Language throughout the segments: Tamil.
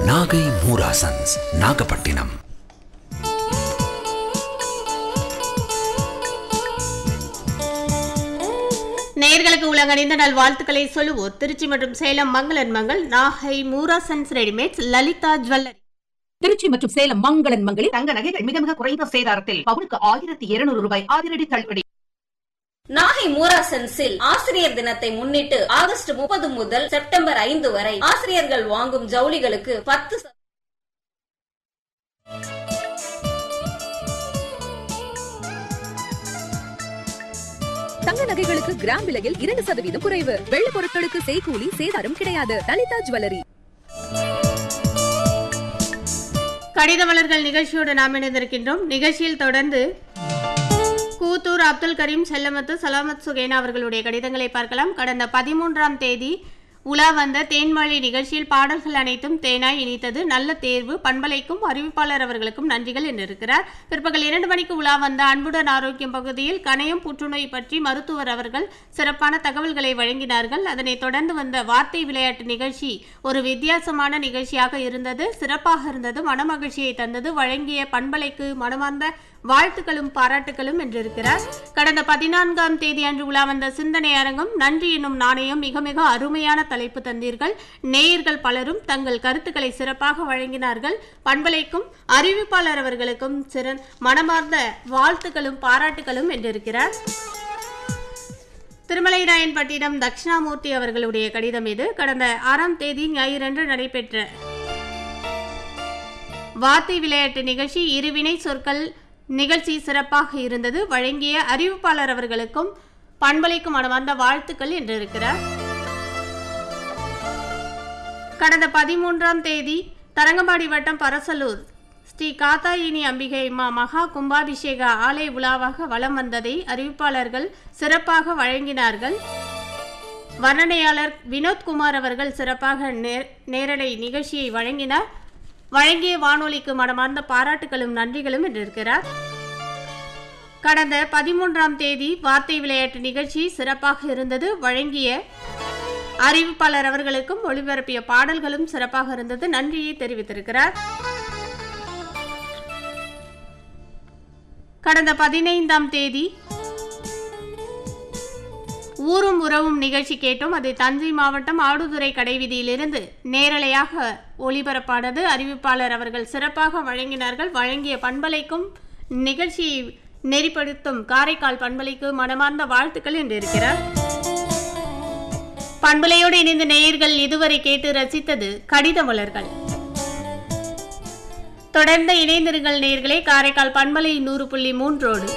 நாகை மூராசன்ஸ் நாகப்பட்டினம் நேயர்களுக்கு உலகணிந்த நல் வாழ்த்துக்களை சொல்லுவோர் திருச்சி மற்றும் சேலம் மங்களன் மங்கள் நாகை மூராசன்ஸ் ரெடிமேட்ஸ் லலிதா ஜுவல்லரி திருச்சி மற்றும் சேலம் மங்களன் மங்களில் தங்க நகைகள் மிக மிக குறைந்த சேதாரத்தில் பவுனுக்கு ஆயிரத்தி இருநூறு ரூபாய் அதிரடி தள்ளுபடி நாகை மூராசன்ஸில் ஆசிரியர் தினத்தை முன்னிட்டு ஆகஸ்ட் முப்பது முதல் செப்டம்பர் ஐந்து வரை ஆசிரியர்கள் வாங்கும் ஜவுளிகளுக்கு பத்து ச- தங்க நகைகளுக்கு கிராம் விலையில் இரண்டு சதவீதம் குறைவு வெள்ளி பொருட்களுக்கு செய்கூலி சேதாரம் கிடையாது லலிதா ஜுவல்லரி கடித மலர்கள் நிகழ்ச்சியோடு நாம் இணைந்திருக்கின்றோம் நிகழ்ச்சியில் தொடர்ந்து கூத்தூர் அப்துல் கரீம் செல்லமத்து சலாமத் சுகேனா அவர்களுடைய கடிதங்களை பார்க்கலாம் கடந்த பதிமூன்றாம் தேதி உலா வந்த தேன்மழை நிகழ்ச்சியில் பாடல்கள் அனைத்தும் தேனாய் இனித்தது நல்ல தேர்வு பண்பலைக்கும் அறிவிப்பாளர் அவர்களுக்கும் நன்றிகள் என்றிருக்கிறார் பிற்பகல் இரண்டு மணிக்கு உலா வந்த அன்புடன் ஆரோக்கியம் பகுதியில் கணையம் புற்றுநோய் பற்றி மருத்துவர் அவர்கள் சிறப்பான தகவல்களை வழங்கினார்கள் அதனைத் தொடர்ந்து வந்த வார்த்தை விளையாட்டு நிகழ்ச்சி ஒரு வித்தியாசமான நிகழ்ச்சியாக இருந்தது சிறப்பாக இருந்தது மனமகிழ்ச்சியை தந்தது வழங்கிய பண்பலைக்கு மனமார்ந்த வாழ்த்துக்களும் பாராட்டுகளும் என்றிருக்கிறார் கடந்த பதினான்காம் தேதி அன்று உலா வந்த சிந்தனை அரங்கம் நன்றி என்னும் நாணயம் மிக மிக அருமையான தலைப்பு தந்தீர்கள் நேயர்கள் பலரும் தங்கள் கருத்துக்களை சிறப்பாக வழங்கினார்கள் பண்பலைக்கும் அறிவிப்பாளர் அவர்களுக்கும் சிறன் மனமார்ந்த வாழ்த்துக்களும் பாராட்டுகளும் என்றிருக்கிறார் திருமலை ராயன்பட்டினம் தட்சிணாமூர்த்தி அவர்களுடைய கடிதம் இது கடந்த ஆறாம் தேதி ஞாயிறன்று நடைபெற்ற வார்த்தை விளையாட்டு நிகழ்ச்சி இருவினை சொற்கள் நிகழ்ச்சி சிறப்பாக இருந்தது வழங்கிய அறிவிப்பாளர் அவர்களுக்கும் பண்பலைக்கும் மனமார்ந்த வாழ்த்துக்கள் என்றிருக்கிறார் கடந்த பதிமூன்றாம் தேதி தரங்கம்பாடி வட்டம் பரசலூர் ஸ்ரீ காத்தாயினி அம்பிகை மா மகா கும்பாபிஷேக ஆலய உலாவாக வலம் வந்ததை அறிவிப்பாளர்கள் சிறப்பாக வழங்கினார்கள் வர்ணனையாளர் வினோத்குமார் அவர்கள் சிறப்பாக நே- நேரலை நிகழ்ச்சியை வழங்கினார் வழங்கிய வானொலிக்கு மனமார்ந்த பாராட்டுகளும் நன்றிகளும் என்றிருக்கிறார் கடந்த பதிமூன்றாம் தேதி வார்த்தை விளையாட்டு நிகழ்ச்சி சிறப்பாக இருந்தது வழங்கிய அறிவிப்பாளர் அவர்களுக்கும் ஒளிபரப்பிய பாடல்களும் சிறப்பாக இருந்தது நன்றியை தெரிவித்திருக்கிறார் கடந்த பதினைந்தாம் தேதி ஊரும் உறவும் நிகழ்ச்சி கேட்டோம் அதை தஞ்சை மாவட்டம் ஆடுதுறை கடைவீதியிலிருந்து நேரலையாக ஒளிபரப்பானது அறிவிப்பாளர் அவர்கள் சிறப்பாக வழங்கினார்கள் வழங்கிய பண்பலைக்கும் நிகழ்ச்சியை நெறிப்படுத்தும் காரைக்கால் பண்பலைக்கு மனமார்ந்த வாழ்த்துக்கள் என்றிருக்கிறார் பண்பலையோடு இணைந்த நேயர்கள் இதுவரை கேட்டு ரசித்தது கடித மலர்கள் தொடர்ந்து இணைந்திருங்கள் நேயர்களே காரைக்கால் பண்பலை நூறு புள்ளி மூன்றோடு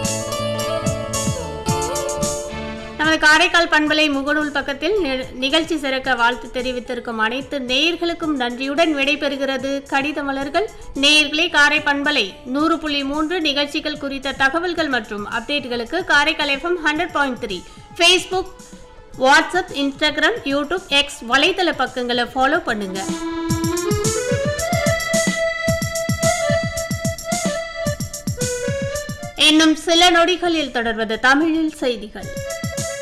நமது காரைக்கால் பண்பலை முகநூல் பக்கத்தில் நி- நிகழ்ச்சி சிறக்க வாழ்த்து தெரிவித்திருக்கும் அனைத்து நேயர்களுக்கும் நன்றியுடன் விடைபெறுகிறது கடித மலர்கள் நேயர்களே காரை பண்பலை நூறு புள்ளி மூன்று நிகழ்ச்சிகள் குறித்த தகவல்கள் மற்றும் அப்டேட்டுகளுக்கு Karaikal FM hundred point three Facebook WhatsApp Instagram YouTube X வலைத்தள பக்கங்களை ஃபாலோ பண்ணுங்க இன்னும் சில நொடிகளில் தொடர்வது தமிழில் செய்திகள்